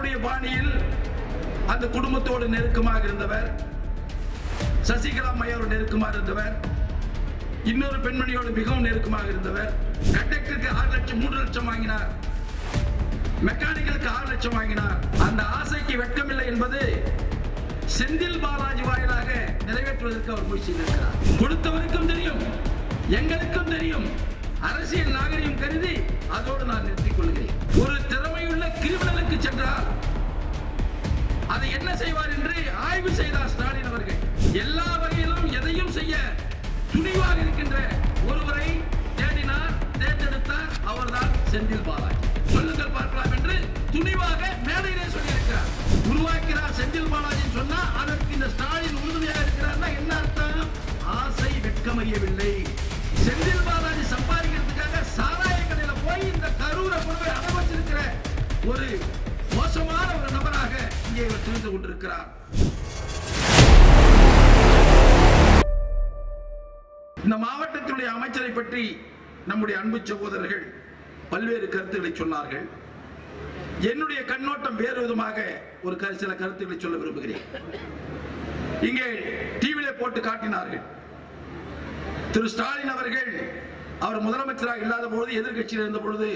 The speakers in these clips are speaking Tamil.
அவருடைய பாணியில் அந்த குடும்பத்தோடு நெருக்கமாக இருந்தவர் சசிகலா அம்மையோடு நெருக்கமாக இருந்தவர் இன்னொரு பெண்மணியோடு மிகவும் நெருக்கமாக இருந்தவர் கண்டக்டருக்கு ஆறு லட்சம் மூன்று லட்சம் வாங்கினார் மெக்கானிக்கலுக்கு ஆறு லட்சம் வாங்கினார் அந்த ஆசைக்கு வெட்கமில்லை என்பது செந்தில் பாலாஜி வாயிலாக நிறைவேற்றுவதற்கு அவர் முயற்சி செய்திருக்கிறார் கொடுத்தவருக்கும் தெரியும் எங்களுக்கும் தெரியும் அரசியல் நாகரிகம் கருதி அதோடு நான் நிறுத்திக் கொள்கிறேன் ஒரு திறமையுள்ள கிரிமினலுக்கு சென்றால் அதை என்ன செய்வார் என்று ஆய்வு செய்தார் ஸ்டாலின் அவர்கள் எல்லா வகையிலும் எதையும் செய்ய துணிவாக இருக்கின்ற ஒருவரை தேடினார் தேர்ந்தெடுத்தார் அவர்தான் செந்தில் பாலாஜி சொல்லுங்கள் பார்க்கலாம் என்று துணிவாக மேடையிலே சொல்லியிருக்கிறார் உருவாக்கிறார் செந்தில் பாலாஜி சொன்னா அதற்கு இந்த ஸ்டாலின் உறுதுணையாக இருக்கிறார்னா என்ன அர்த்தம் ஆசை வெட்கமையவில்லை செந்தில் பாலாஜி சம்பாதிக்கிறதுக்காக சாராய கடையில போய் இந்த கரூரை கொண்டு போய் அடை வச்சிருக்கிற ஒரு மோசமான ஒரு நபராக இங்கே இவர் தெரிந்து கொண்டிருக்கிறார் இந்த மாவட்டத்தினுடைய அமைச்சரை பற்றி நம்முடைய அன்பு சகோதரர்கள் பல்வேறு கருத்துக்களை சொன்னார்கள் என்னுடைய கண்ணோட்டம் வேறு விதமாக ஒரு கரு- சில கருத்துக்களை சொல்ல விரும்புகிறேன் இங்கே டிவியிலே போட்டு காட்டினார்கள் திரு ஸ்டாலின் அவர்கள் அவர் முதலமைச்சராக இல்லாத பொழுது எதிர்க்கட்சியில் இருந்த பொழுது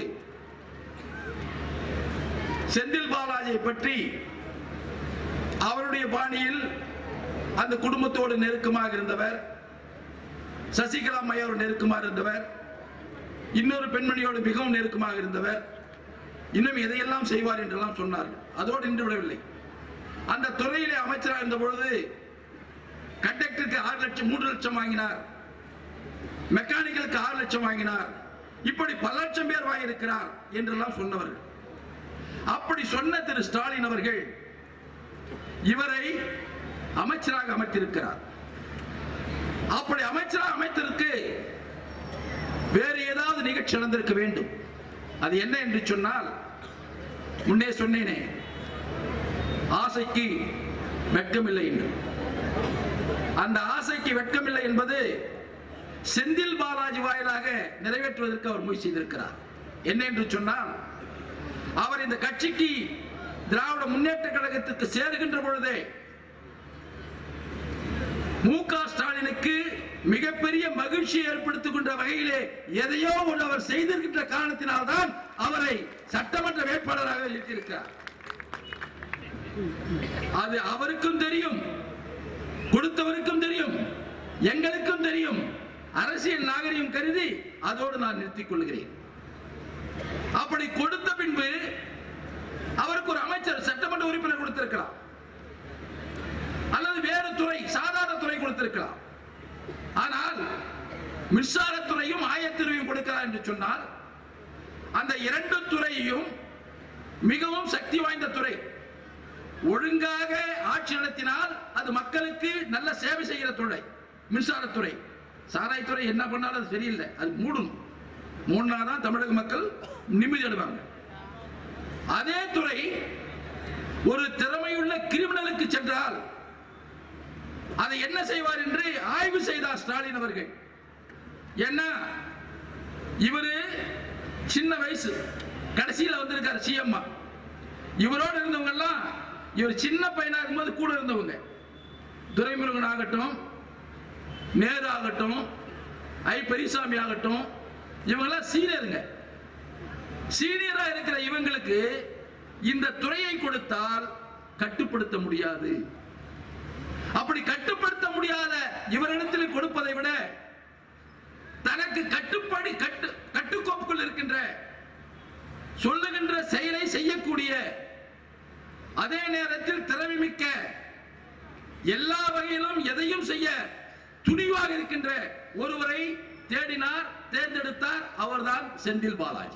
செந்தில் பாலாஜியை பற்றி அவருடைய பாணியில் அந்த குடும்பத்தோடு நெருக்கமாக இருந்தவர் சசிகலா அம்மையோடு நெருக்கமாக இருந்தவர் இன்னொரு பெண்மணியோடு மிகவும் நெருக்கமாக இருந்தவர் இன்னும் எதையெல்லாம் செய்வார் என்றெல்லாம் சொன்னார்கள் அதோடு நின்று விடவில்லை அந்த துறையிலே அமைச்சராக இருந்த பொழுது கண்டக்டருக்கு ஆறு லட்சம் மூன்று லட்சம் வாங்கினார் மெக்கானிக்கலுக்கு ஆறு லட்சம் வாங்கினார் இப்படி பல லட்சம் பேர் வாங்கியிருக்கிறார் என்றெல்லாம் சொன்னவர்கள் அப்படி சொன்ன திரு ஸ்டாலின் அவர்கள் இவரை அமைச்சராக அமைத்திருக்கிறார் அப்படி அமைச்சராக அமைத்திருக்கு வேறு ஏதாவது நிகழ்ச்சி நடந்திருக்க வேண்டும் அது என்ன என்று சொன்னால் முன்னே சொன்னேனே ஆசைக்கு வெட்கமில்லை என்று அந்த ஆசைக்கு வெட்கமில்லை என்பது செந்தில் பாலாஜி வாயிலாக நிறைவேற்றுவதற்கு அவர் முயற்சி செய்திருக்கிறார் என்ன என்று சொன்னால் அவர் இந்த கட்சிக்கு திராவிட முன்னேற்ற கழகத்திற்கு சேருகின்ற பொழுதே மு க ஸ்டாலினுக்கு மிகப்பெரிய மகிழ்ச்சி ஏற்படுத்துகின்ற வகையிலே எதையோ ஒன்று அவர் செய்திருக்கின்ற காரணத்தினால்தான் அவரை சட்டமன்ற வேட்பாளராக இருக்கிறார் அது அவருக்கும் தெரியும் கொடுத்தவருக்கும் தெரியும் எங்களுக்கும் தெரியும் அரசியல் நாகரிகம் கருதி அதோடு நான் நிறுத்திக் கொள்கிறேன் அப்படி கொடுத்த பின்பு அவருக்கு ஒரு அமைச்சர் சட்டமன்ற உறுப்பினர் கொடுத்திருக்கலாம் அல்லது வேறு துறை சாதாரண துறை கொடுத்திருக்கலாம் ஆனால் மின்சாரத்துறையும் ஆயத்துறையும் கொடுக்கிறார் என்று சொன்னால் அந்த இரண்டு துறையையும் மிகவும் சக்தி வாய்ந்த துறை ஒழுங்காக ஆட்சி நடத்தினால் அது மக்களுக்கு நல்ல சேவை செய்கிற துறை மின்சாரத்துறை சாராயத்துறை என்ன பண்ணாலும் அது சரியில்லை அது மூடும் மூணாதான் தமிழக மக்கள் நிம்மதி அடைவாங்க அதே துறை ஒரு திறமையுள்ள கிரிமினலுக்கு சென்றால் அதை என்ன செய்வார் என்று ஆய்வு செய்தார் ஸ்டாலின் அவர்கள் என்ன இவரு சின்ன வயசு கடைசியில் வந்திருக்காரு சிஎம்மா இவரோடு இருந்தவங்க எல்லாம் இவர் சின்ன பையனா இருக்கும்போது கூட இருந்தவங்க துரைமுருகன் ஆகட்டும் நேரு ஆகட்டும் ஐ பெரியசாமி ஆகட்டும் இவங்கெல்லாம் சீனியருங்க சீனியரா இருக்கிற இவங்களுக்கு இந்த துறையை கொடுத்தால் கட்டுப்படுத்த முடியாது அப்படி கட்டுப்படுத்த முடியாத இவரிடத்தில் கொடுப்பதை விட தனக்கு கட்டுப்படி கட்டு கட்டுக்கோப்புக்குள் இருக்கின்ற சொல்லுகின்ற செயலை செய்யக்கூடிய அதே நேரத்தில் திறமை மிக்க எல்லா வகையிலும் எதையும் செய்ய துணிவாக இருக்கின்ற ஒருவரை தேடினார் தேர்ந்தெடுத்தார் அவர்தான் செந்தில் பாலாஜி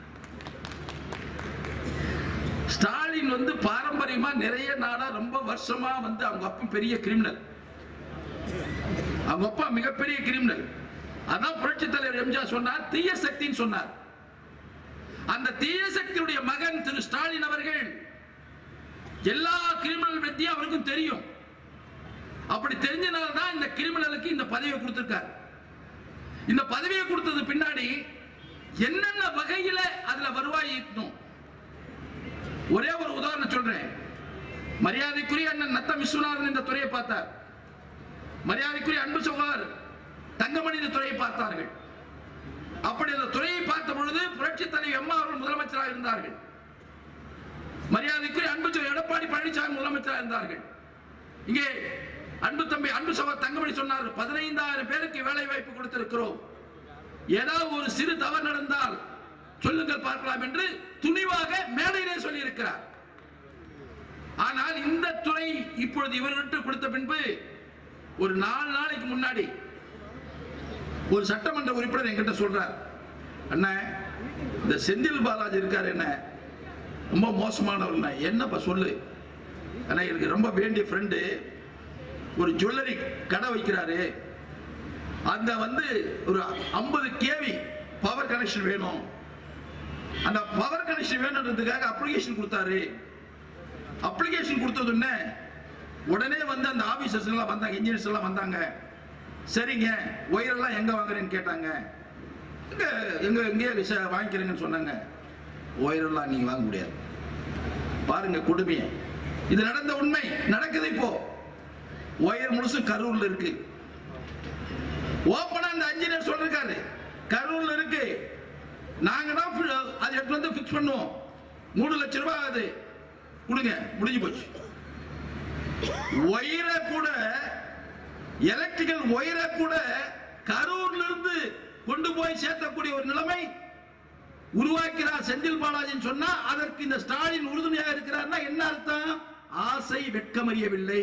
ஸ்டாலின் வந்து பாரம்பரியமா நிறைய நாளா ரொம்ப வருஷமா வந்து அவங்க அப்பா பெரிய கிரிமினல் அவங்க அப்பா மிகப்பெரிய கிரிமினல் அதான் புரட்சி தலைவர் எம்ஜிஆர் சொன்னார் தீய சக்தின்னு சொன்னார் அந்த தீய சக்தியுடைய மகன் திரு ஸ்டாலின் அவர்கள் எல்லா கிரிமினல் பத்தியும் அவருக்கும் தெரியும் அப்படி தெரிஞ்சனால தான் இந்த கிரிமினலுக்கு இந்த பதவியை கொடுத்திருக்கார் இந்த பதவியை கொடுத்தது பின்னாடி என்னென்ன வகையில அதுல வருவாய் ஈட்டணும் ஒரே ஒரு உதாரணம் உதாரணம் சொல்றேன் மரியாதைக்குரிய அண்ணன் நத்தம் விஸ்வநாதன் இந்த துறையை பார்த்தார் மரியாதைக்குரிய அன்பு சகோதரர் தங்கமணி இந்த துறையை பார்த்தார்கள் அப்படி அந்த துறையை பார்த்த பொழுது புரட்சி தலைவி அம்மா அவர்கள் முதலமைச்சராக இருந்தார்கள் மரியாதைக்குரிய அன்பு சகோதரர் எடப்பாடி பழனிசாமி முதலமைச்சராக இருந்தார்கள் இங்கே அன்பு தம்பி அன்பு சகோதரர் தங்கமணி சொன்னார் பதினைந்தாயிரம் பேருக்கு வேலை வாய்ப்பு கொடுத்திருக்கிறோம் ஏதாவது ஒரு சிறு தவறு நடந்தால் சொல்லுங்கள் பார்க்கலாம் என்று துணிவாக மேடையிலே சொல்லி இருக்கிறார் ஆனால் இந்த துறை இப்பொழுது இவர்கிட்ட கொடுத்த பின்பு ஒரு நாலு நாளைக்கு முன்னாடி ஒரு சட்டமன்ற உறுப்பினர் என்கிட்ட சொல்றார் அண்ணா இந்த செந்தில் பாலாஜி இருக்காரு என்ன ரொம்ப மோசமானவர் என்னப்பா சொல்லு அண்ணா எனக்கு ரொம்ப வேண்டிய ஃப்ரெண்டு ஒரு ஜுவல்லரி கடை வைக்கிறாரு அந்த வந்து ஒரு ஐம்பது கேவி பவர் கனெக்ஷன் வேணும் அந்த பவர் கனெக்ஷன் வேணுன்றதுக்காக அப்ளிகேஷன் கொடுத்தாரு அப்ளிகேஷன் கொடுத்தது உடனே உடனே வந்து அந்த ஆபீசர்ஸ் எல்லாம் வந்தாங்க இன்ஜினியர்ஸ் எல்லாம் வந்தாங்க சரிங்க ஒயரெல்லாம் எங்க வாங்குறேன்னு கேட்டாங்க எங்க எங்க எங்கேயே விச- வாங்கிக்கிறேங்கன்னு சொன்னாங்க ஒயரெல்லாம் நீங்க வாங்க முடியாது பாருங்க கொடுமையை இது நடந்த உண்மை நடக்குது இப்போ ஒயர் முழுசும் கரூர்ல இருக்கு ஓப்பனா அந்த இன்ஜினியர் சொல்லிருக்காரு கரூர்ல இருக்கு நாங்க தான் fi- அது எடுத்து வந்து ஃபிக்ஸ் பண்ணுவோம் மூணு லட்சம் ரூபாய் ஆகுது கொடுங்க முடிஞ்சு போச்சு ஒயரை கூட எலக்ட்ரிக்கல் ஒயரை கூட கரூர்ல இருந்து கொண்டு போய் சேர்த்தக்கூடிய ஒரு நிலைமை உருவாக்கிறார் செந்தில் பாலாஜின்னு சொன்னா அதற்கு இந்த ஸ்டாலின் உறுதுணையாக இருக்கிறார்னா என்ன அர்த்தம் ஆசை வெட்கமறியவில்லை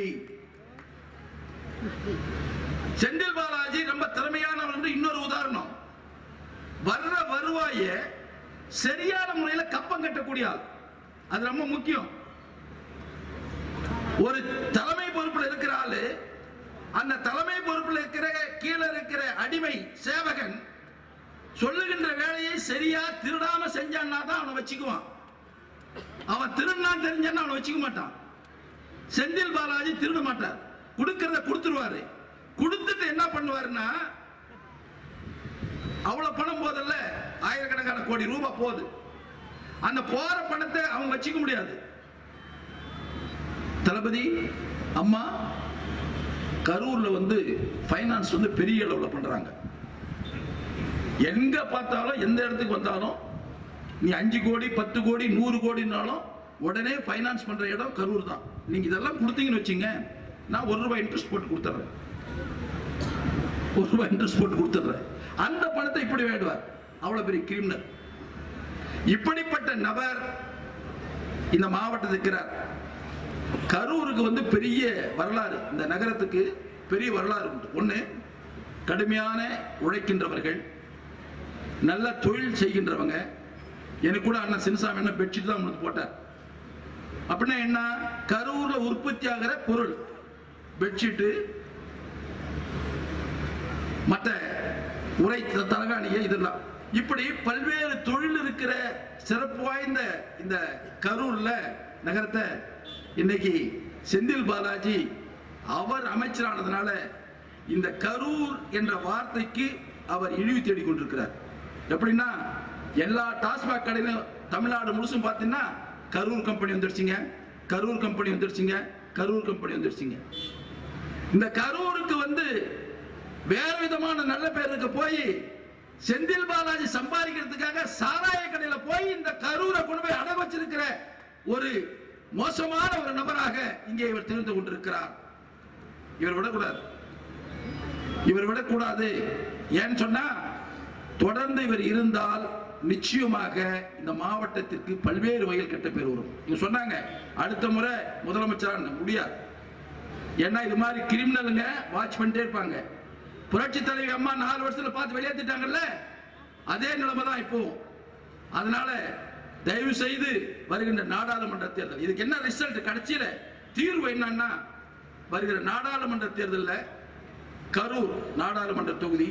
செந்தில் பாலாஜி ரொம்ப திறமையானவர் என்று இன்னொரு உதாரணம் வர்ற வருவாய சரியான முறையில கப்பம் கட்டக்கூடிய ஆள் அது ரொம்ப முக்கியம் ஒரு தலைமை பொறுப்புல இருக்கிற ஆளு அந்த தலைமை பொறுப்புல இருக்கிற கீழே இருக்கிற அடிமை சேவகன் சொல்லுகின்ற வேலையை சரியா திருடாம செஞ்சான்னா தான் அவனை வச்சுக்குவான் அவன் திருடான் தெரிஞ்சான்னா அவனை வச்சுக்க மாட்டான் செந்தில் பாலாஜி திருட மாட்டார் கொடுக்கறத கொடுத்துருவாரு கொடுத்துட்டு என்ன பண்ணுவாருன்னா அவ்வளவு பணம் போதில்ல ஆயிரக்கணக்கான கோடி ரூபாய் போகுது அந்த போற பணத்தை அவங்க வச்சுக்க முடியாது தளபதி அம்மா கரூர்ல வந்து ஃபைனான்ஸ் வந்து பெரிய அளவுல பண்றாங்க எங்க பார்த்தாலும் எந்த இடத்துக்கு வந்தாலும் நீ அஞ்சு கோடி பத்து கோடி நூறு கோடினாலும் உடனே ஃபைனான்ஸ் பண்ற இடம் கரூர் தான் நீங்க இதெல்லாம் கொடுத்தீங்கன்னு வச்சுங்க நான் ஒரு ரூபாய் இன்ட்ரெஸ்ட் போட்டு கொடுத்துட்றேன் ஒரு ரூபாய் இன்ட்ரெஸ்ட் போட்டு கொடுத்துட்றேன் அந்த பணத்தை இப்படி வேண்டுவார் அவ்வளவு பெரிய கிரிமினல் இப்படிப்பட்ட நபர் இந்த மாவட்டத்தில் இருக்கிறார் கரூருக்கு வந்து பெரிய வரலாறு இந்த நகரத்துக்கு பெரிய வரலாறு உண்டு ஒன்று கடுமையான உழைக்கின்றவர்கள் நல்ல தொழில் செய்கின்றவங்க எனக்கு கூட அண்ணன் சின்னசாமி என்ன பெட்ஷீட் தான் உங்களுக்கு போட்டார் அப்படின்னா என்ன கரூர்ல உற்பத்தி ஆகிற பொருள் பெட்ஷீட்டு மற்ற உரை த- தலகாணிய இதெல்லாம் இப்படி பல்வேறு தொழில் இருக்கிற சிறப்பு வாய்ந்த இந்த கரூர்ல நகரத்தை இன்னைக்கு செந்தில் பாலாஜி அவர் அமைச்சரானதுனால இந்த கரூர் என்ற வார்த்தைக்கு அவர் இழிவு தேடிக் கொண்டிருக்கிறார் எப்படின்னா எல்லா டாஸ்மாக் கடையிலும் தமிழ்நாடு முழுசும் பார்த்தீங்கன்னா கரூர் கம்பெனி வந்துருச்சுங்க கரூர் கம்பெனி வந்துருச்சுங்க கரூர் கம்பெனி வந்துருச்சுங்க இந்த கரூருக்கு வந்து வேற விதமான நல்ல பேருக்கு போய் செந்தில் பாலாஜி சம்பாதிக்கிறதுக்காக சாராய கடையில போய் இந்த கரூரை கொண்டு போய் அடகு வச்சிருக்கிற ஒரு மோசமான ஒரு நபராக இங்கே இவர் தெரிந்து கொண்டிருக்கிறார் இவர் விடக்கூடாது இவர் விடக்கூடாது ஏன்னு சொன்னா தொடர்ந்து இவர் இருந்தால் நிச்சயமாக இந்த மாவட்டத்திற்கு பல்வேறு வகையில் கெட்ட பேர் வரும் இவங்க சொன்னாங்க அடுத்த முறை முதலமைச்சர் முடியாது ஏன்னா இது மாதிரி கிரிமினலுங்க வாட்ச் பண்ணிட்டே இருப்பாங்க புரட்சி தலைவி அம்மா நாலு வருஷத்துல பார்த்து வெளியேற்றிட்டாங்கல்ல அதே நிலைமை தான் இப்போ அதனால தயவு செய்து வருகின்ற நாடாளுமன்ற தேர்தல் இதுக்கு என்ன ரிசல்ட் கடைசியில தீர்வு என்னன்னா வருகிற நாடாளுமன்ற தேர்தலில் கரூர் நாடாளுமன்ற தொகுதி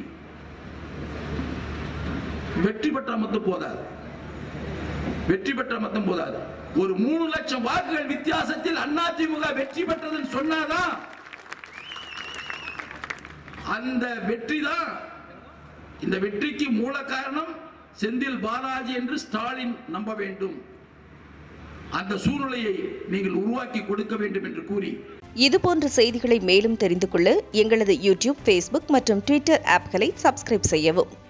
வெற்றி பெற்ற மட்டும் போதாது வெற்றி பெற்ற மட்டும் போதாது ஒரு மூணு லட்சம் வாக்குகள் வித்தியாசத்தில் அதிமுக வெற்றி பெற்றதுன்னு சொன்னாதான் அந்த வெற்றி தான் இந்த வெற்றிக்கு மூல காரணம் செந்தில் பாலாஜி என்று ஸ்டாலின் நம்ப வேண்டும் அந்த சூழ்நிலையை நீங்கள் உருவாக்கி கொடுக்க வேண்டும் என்று கூறி இதுபோன்ற செய்திகளை மேலும் தெரிந்து கொள்ள எங்களது யூடியூப் ஃபேஸ்புக் மற்றும் ட்விட்டர் ஆப்களை சப்ஸ்கிரைப் செய்யவும்